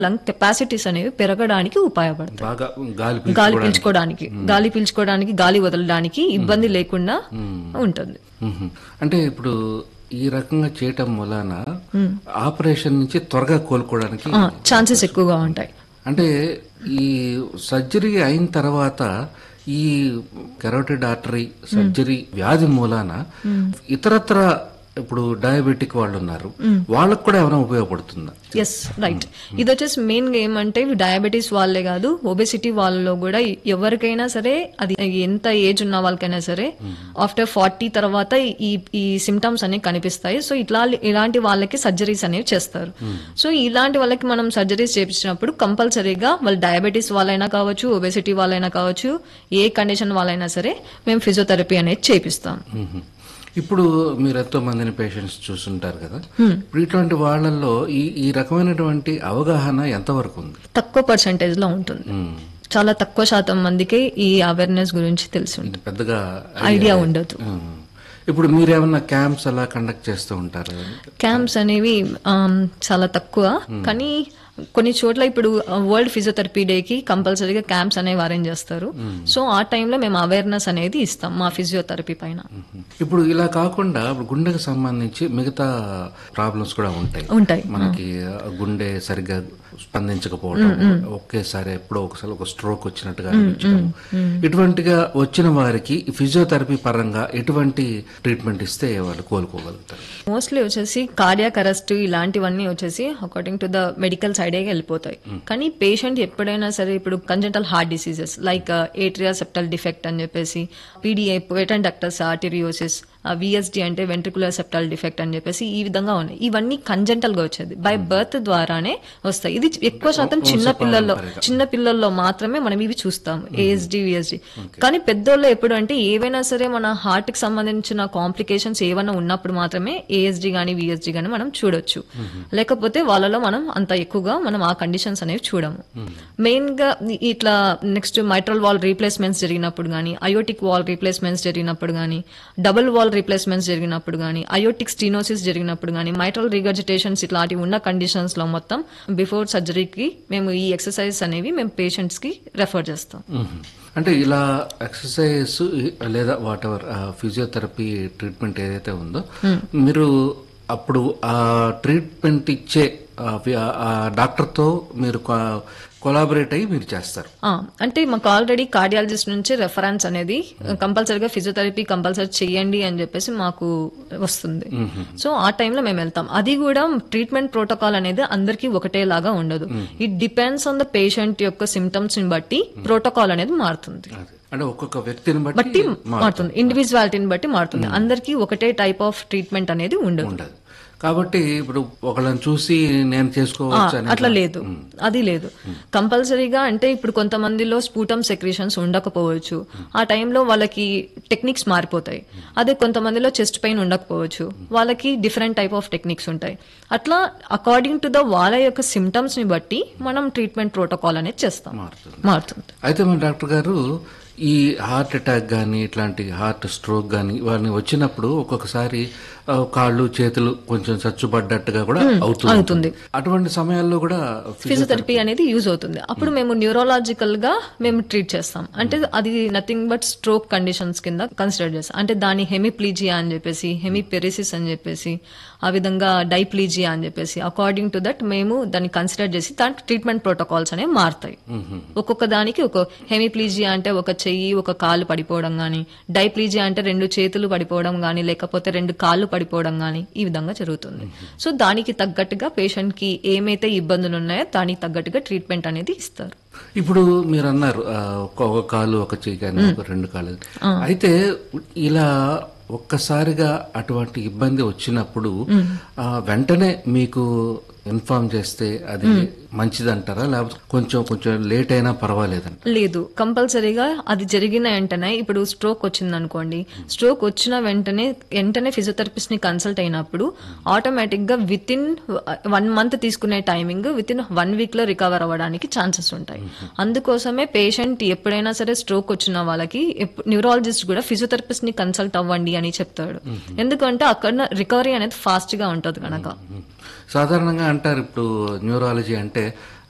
Lung capacities అనేవి పెరగడానికి ఉపయోగపడతాయి బాగా గాలి గాలి పీల్చుకోవడానికి పీల్చుకోవడానికి గాలి పీల్చుకోవడానికి గాలి వదలడానికి ఇబ్బంది లేకుండా ఉంటుంది మ్మ్. అంటే ఇప్పుడు ఈ రకంగా చేయటం వలన ఆపరేషన్ నుంచి త్వరగా కోలుకోవడానికి ఛాన్సెస్ ఎక్కువగా ఉంటాయి అంటే ఈ సర్జరీ అయిన తర్వాత ఈ కెరోటిడ్ ఆర్టరీ సర్జరీ వ్యాధి మూలాన ఇతరత్ర ఇప్పుడు డయాబెటిక్ వాళ్ళు ఉన్నారు వాళ్ళకు కూడా ఏమైనా ఉపయోగపడుతుందా ఎస్ రైట్ ఇది వచ్చేసి మెయిన్ గా ఏమంటే డయాబెటీస్ వాళ్ళే కాదు ఒబెసిటీ వాళ్ళలో కూడా ఎవరికైనా సరే అది ఎంత ఏజ్ ఉన్న వాళ్ళకైనా సరే ఆఫ్టర్ ఫార్టీ తర్వాత ఈ ఈ సిమ్టమ్స్ అనేవి కనిపిస్తాయి సో ఇట్లా ఇలాంటి వాళ్ళకి సర్జరీస్ అనేవి చేస్తారు సో ఇలాంటి వాళ్ళకి మనం సర్జరీస్ చేపించినప్పుడు కంపల్సరీగా వాళ్ళు డయాబెటీస్ వాళ్ళైనా కావచ్చు ఒబెసిటీ వాళ్ళైనా కావచ్చు ఏ కండిషన్ వాళ్ళైనా సరే మేము ఫిజియోథెరపీ అనేది చేపిస్తాం మ్మ్. ఇప్పుడు మీరు ఎంతో మందిని పేషెంట్స్ చూస్తుంటారు కదా ఇప్పుడు ఇటువంటి వాళ్ళల్లో ఈ ఈ రకమైనటువంటి అవగాహన ఎంతవరకు ఉంది తక్కువ పర్సంటేజ్ లో ఉంటుంది మ్మ్. చాలా తక్కువ శాతం మందికి ఈ అవేర్నెస్ గురించి తెలిసి ఉంటుంది ఇది పెద్దగా ఐడియా ఉండదు మ్మ్. ఇప్పుడు మీరేమన్నా క్యాంప్స్ అలా కండక్ట్ చేస్తూ ఉంటారు క్యాంప్స్ అనేవి ఆమ్, చాలా తక్కువ కానీ కొన్ని చోట్ల ఇప్పుడు వరల్డ్ ఫిజియోథెరపీ డేకి కంపల్సరీగా క్యాంప్స్ అనేవి అరేంజ్ చేస్తారు సో ఆ టైంలో మేము అవేర్నెస్ అనేది ఇస్తాం మా ఫిజియోథెరపీ పైన ఇప్పుడు ఇలా కాకుండా ఇప్పుడు గుండెకి సంబంధించి మిగతా ప్రాబ్లమ్స్ కూడా ఉంటాయి ఉంటాయి మనకి గుండె సరిగ్గా స్పందించకపోవడం ఒకేసారి ఎప్పుడో ఒకసారి ఒక స్ట్రోక్ వచ్చినట్టుగా అనిపించడం ఇటువంటిగా వచ్చిన వారికి ఫిజియోథెరపీ పరంగా ఎటువంటి ట్రీట్మెంట్ ఇస్తే వాళ్ళు కోలుకోగలుగుతారు మోస్ట్లీ వచ్చేసి కార్డియాక్ అరెస్ట్ ఇలాంటివన్నీ వచ్చేసి అకార్డింగ్ టు ద మెడికల్ సైడే వెళ్ళిపోతాయి కానీ పేషెంట్ ఎప్పుడైనా సరే ఇప్పుడు congenital heart diseases like atrial septal defect అని చెప్పేసి PDA patent ductus arteriosus VSD అంటే వెంట్రికులర్ సెప్టల్ డిఫెక్ట్ అని చెప్పేసి ఈ విధంగా ఉన్నాయి ఇవన్నీ కంజెంటల్ గా వచ్చేది బై బర్త్ ద్వారానే వస్తాయి ఇది ఎక్కువ శాతం చిన్న పిల్లల్లో చిన్న పిల్లల్లో మాత్రమే మనం ఇవి చూస్తాం ఏఎస్డి విఎస్డి కానీ పెద్దోళ్ళు ఎప్పుడు అంటే ఏవైనా సరే మన హార్ట్ కి సంబంధించిన కాంప్లికేషన్స్ ఏమైనా ఉన్నప్పుడు మాత్రమే ఏఎస్డి గానీ విఎస్డి గానీ మనం చూడొచ్చు లేకపోతే వాళ్ళలో మనం అంత ఎక్కువగా మనం ఆ కండిషన్స్ అనేవి చూడము మెయిన్ గా ఇట్లా నెక్స్ట్ మైట్రల్ వాల్ రీప్లేస్మెంట్స్ జరిగినప్పుడు గానీ అయోటిక్ వాల్ రీప్లేస్మెంట్స్ జరిగినప్పుడు గానీ డబుల్ వాల్ రీప్లేస్మెంట్స్ జరిగినప్పుడు గానీ అయోటిక్ స్టీనోసిస్ జరిగినప్పుడు గానీ మైట్రల్ రిగర్జిటేషన్స్ ఇట్లాంటివి ఉన్న కండిషన్స్ లో మొత్తం బిఫోర్ సర్జరీకి మేము ఈ ఎక్సర్సైజ్ అనేవి మేము పేషెంట్స్ కి రెఫర్ చేస్తాం మ్మ్. అంటే ఇలా ఎక్సర్సైజ్ లేదా వాట్ ఎవర్ ఫిజియోథెరపీ ట్రీట్మెంట్ ఏదైతే ఉందో మీరు అప్పుడు ఆ ట్రీట్మెంట్ ఇచ్చే ఆ ఫి- ఆ డాక్టర్తో మీరు కొలాబరేట్ అయ్యి మీరు చేస్తారు ఆ, అంటే మాకు ఆల్రెడీ కార్డియాలజిస్ట్ నుంచి రెఫరెన్స్ అనేది కంపల్సరీగా ఫిజియోథెరపీ కంపల్సరీ చేయండి అని చెప్పేసి మాకు వస్తుంది సో ఆ టైంలో మేము వెళ్తాం అది కూడా ట్రీట్మెంట్ ప్రోటోకాల్ అనేది అందరికీ ఒకటేలాగా ఉండదు it depends on the patient యొక్క సిమ్టమ్స్ ని బట్టి ప్రోటోకాల్ అనేది మారుతుంది అది. అంటే ఒక్కొక్క వ్యక్తిని బట్టి బట్టి మారుతుంది ఇండివిజువాలిటీని బట్టి మారుతుంది అందరికీ ఒకటే టైప్ ఆఫ్ ట్రీట్మెంట్ అనేది ఉండదు ఉండదు కాబట్టి ఇప్పుడు ఒకళ్ళని చూసి నేను చేసుకోవచ్చు అని అట్లా లేదు అది లేదు కంపల్సరీగా అంటే ఇప్పుడు కొంతమందిలో స్పూటమ్ సెక్రీషన్స్ ఉండకపోవచ్చు ఆ టైంలో వాళ్ళకి టెక్నిక్స్ మారిపోతాయి అదే కొంతమందిలో చెస్ట్ పెయిన్ ఉండకపోవచ్చు వాళ్ళకి డిఫరెంట్ టైప్ ఆఫ్ టెక్నిక్స్ ఉంటాయి అట్లా అకార్డింగ్ టు ద వాళ్ళ యొక్క సిమ్టమ్స్ ని బట్టి మనం ట్రీట్మెంట్ ప్రోటోకాల్ అనేది చేస్తాం మారుతుంది మారుతుంది అయితే మన డాక్టర్ గారు ఈ హార్ట్ అటాక్ కానీ ఇట్లాంటి హార్ట్ స్ట్రోక్ కానీ వాళ్ళని వచ్చినప్పుడు ఒక్కొక్కసారి ఆ, కాళ్ళు చేతులు కొంచెం చచ్చుపడ్డట్టుగా కూడా అవుతుంది అవుతుంది. అటువంటి సమయాల్లో కూడా ఫిజియోథెరపీ అనేది యూజ్ అవుతుంది అప్పుడు మేము న్యూరోలాజికల్ గా మేము ట్రీట్ చేస్తాం అంటే అది నథింగ్ బట్ స్ట్రోక్ కండిషన్స్ కింద కన్సిడర్ చేస్తాం అంటే దాని హెమిప్లీజియా అని చెప్పేసి హెమిపెరిసిస్ అని చెప్పేసి ఆ విధంగా డైప్లీజియా అని చెప్పేసి అకార్డింగ్ టు దట్ మేము దాన్ని కన్సిడర్ చేసి దాని ట్రీట్మెంట్ ప్రోటోకాల్స్ అనేవి మారుతాయి ఒక్కొక్క దానికి ఒక హెమిప్లీజియా అంటే ఒక చెయ్యి ఒక కాలు పడిపోవడం గానీ డైప్లీజియా అంటే రెండు చేతులు పడిపోవడం గానీ లేకపోతే రెండు కాళ్ళు పడిపోవడం గానీ ఈ విధంగా జరుగుతుంది సో దానికి తగ్గట్టుగా పేషెంట్ కి ఏమైతే ఇబ్బందులు ఉన్నాయో దానికి తగ్గట్టుగా ట్రీట్మెంట్ అనేది ఇస్తారు ఇప్పుడు మీరు అన్నారు ఆ, ఒక ఒక కాలు ఒక చెయ్యి కానీ ఒక రెండు కాళ్ళు అయితే ఇలా ఒక్కసారిగా అటువంటి ఇబ్బంది వచ్చినప్పుడు ఆ, వెంటనే మీకు ఇన్ఫార్మ్ చేస్తే అది మంచిదంటారా లేకపోతే కొంచెం కొంచెం లేట్ అయినా పర్వాలేదంట లేదు కంపల్సరీగా అది జరిగిన వెంటనే ఇప్పుడు స్ట్రోక్ వచ్చింది అనుకోండి స్ట్రోక్ వచ్చిన వెంటనే వెంటనే ఫిజియోథెరపిస్ట్ ని కన్సల్ట్ అయినప్పుడు ఆటోమేటిక్ గా విత్ ఇన్ వన్ మంత్ తీసుకునే timing within one week లో రికవర్ అవ్వడానికి ఛాన్సెస్ ఉంటాయి అందుకోసమే పేషెంట్ ఎప్పుడైనా సరే స్ట్రోక్ వచ్చిన వాళ్ళకి న్యూరాలజిస్ట్ కూడా ఫిజియోథెరపిస్ట్ ని కన్సల్ట్ అవ్వండి అని చెప్తాడు ఎందుకంటే అక్కడ రికవరీ అనేది ఫాస్ట్ గా ఉంటది కనుక సాధారణంగా అంటారు ఇప్పుడు న్యూరాలజీ అంటే